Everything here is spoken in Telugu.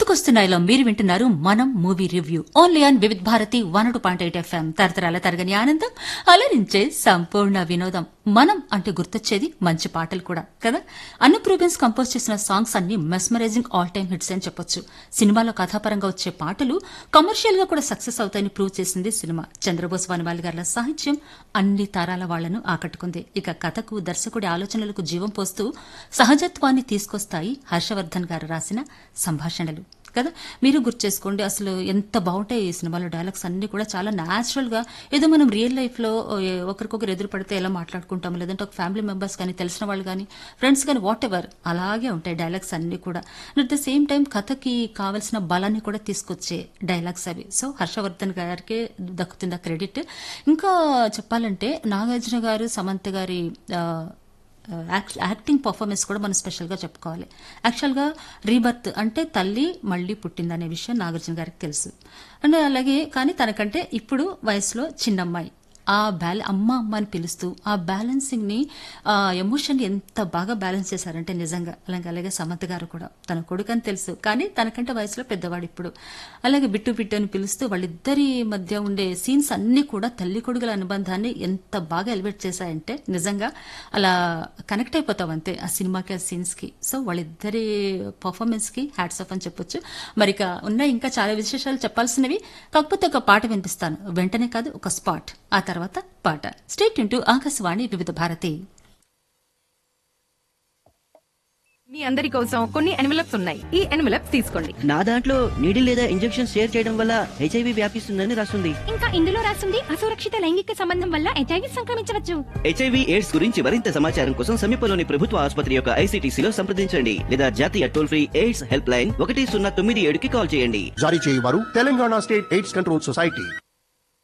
గుర్తుకొస్తున్నాయిలో మీరు వింటున్నారు మనం movie review only on Vividh Bharati one two point eight FM తరతరాల తరగని ఆనందం అలరించే సంపూర్ణ వినోదం మనం అంటే గుర్తొచ్చేది మంచి పాటలు కూడా కదా అన్నప్ రూబెన్స్ కంపోజ్ చేసిన సాంగ్స్ అన్ని మెస్మరైజింగ్ ఆల్ టైమ్ హిట్స్ అని చెప్పొచ్చు సినిమాలో కథాపరంగా వచ్చే పాటలు కమర్షియల్ గా కూడా సక్సెస్ అవుతాయని ప్రూవ్ చేసింది సినిమా చంద్రబోస్ వానివాల్ గారి సాహిత్యం అన్ని తరాల వాళ్లను ఆకట్టుకుంది ఇక కథకు దర్శకుడి ఆలోచనలకు జీవం పోస్తూ సహజత్వాన్ని తీసుకొస్తాయి హర్షవర్ధన్ గారు రాసిన సంభాషణలు కదా మీరు గుర్తు చేసుకోండి అసలు ఎంత బాగుంటాయి ఈ సినిమాలో డైలాగ్స్ అన్ని కూడా చాలా న్యాచురల్ గా ఏదో మనం రియల్ లైఫ్ లో ఏ, ఒకరికొకరు ఎదురు పడితే ఎలా మాట్లాడుకుంటాం లేదంటే ఒక ఫ్యామిలీ మెంబర్స్ కానీ తెలిసిన వాళ్ళు కానీ ఫ్రెండ్స్ కానీ వాట్ ఎవర్ అలాగే ఉంటాయి డైలాగ్స్ అన్ని కూడా అట్ ద సేమ్ టైం కథకి కావలసిన బలాన్ని కూడా తీసుకొచ్చే డైలాగ్స్ అవి సో హర్షవర్ధన్ గారికి దక్కుతుంది ఆ క్రెడిట్ ఇంకా చెప్పాలంటే నాగార్జున గారు సమంత గారి ఆ, యాక్- యాక్టింగ్ పర్ఫార్మెన్స్ కూడా మనం స్పెషల్గా చెప్పుకోవాలి యాక్చువల్గా రీబర్త్ అంటే తల్లి మళ్ళీ పుట్టిందనే విషయం నాగార్జున గారికి తెలుసు అండ్ అలాగే కానీ తనకంటే ఇప్పుడు వయసులో చిన్నమ్మాయి ఆ బ్యాల అమ్మ అమ్మ అని పిలుస్తూ ఆ బ్యాలెన్సింగ్ ని ఆ ఎమోషన్ ఎంత బాగా బ్యాలెన్స్ చేశారంటే నిజంగా అలాగే అలాగే సమంత గారు కూడా తన కొడుకు అని తెలుసు కానీ తనకంటే వయసులో పెద్దవాడు ఇప్పుడు అలాగే బిట్టు బిట్టు అని పిలుస్తూ వాళ్ళిద్దరి మధ్య ఉండే సీన్స్ అన్ని కూడా తల్లి కొడుకుల అనుబంధాన్ని ఎంత బాగా ఎలివేట్ చేశాయంటే నిజంగా అలా కనెక్ట్ అయిపోతాం అంతే ఆ సినిమాకి ఆ సీన్స్ కి సో వాళ్ళిద్దరి పర్ఫార్మెన్స్ కి హ్యాట్స్ ఆఫ్ అని చెప్పొచ్చు మరి ఇక ఉన్న ఇంకా చాలా విశేషాలు చెప్పాల్సినవి కాకపోతే ఒక పాట వినిపిస్తాను వెంటనే కాదు ఒక స్పాట్ ఆ తర్వాత పాట స్టేట్ ఇంటూ ఆకాశవాణి వివిధ భారతి మీ అందరి కోసం కొన్ని ఎన్వలప్స్ ఉన్నాయి ఈ ఎన్వలప్స్ తీసుకోండి నా దాంట్లో నీడిల్ లేదా ఇంజెక్షన్ షేర్ చేయడం వల్ల హెచ్ఐవి వ్యాపిస్తుందని రాస్తుంది ఇంకా ఇందులో రాసింది అసురక్షిత లైంగిక సంబంధం వల్ల హెచ్ఐవి సంక్రమించవచ్చు హెచ్ఐవి ఎయిడ్స్ గురించి మరింత సమాచారం కోసం సమీపంలోని ప్రభుత్వ ఆసుపత్రి యొక్క ఐసీటీసీలో సంప్రదించండి లేదా జాతీయ toll free AIDS help line ఒకటి సున్నా తొమ్మిది ఏడుకి కాల్ చేయండి జారీ చేయవారు Telangana state AIDS control society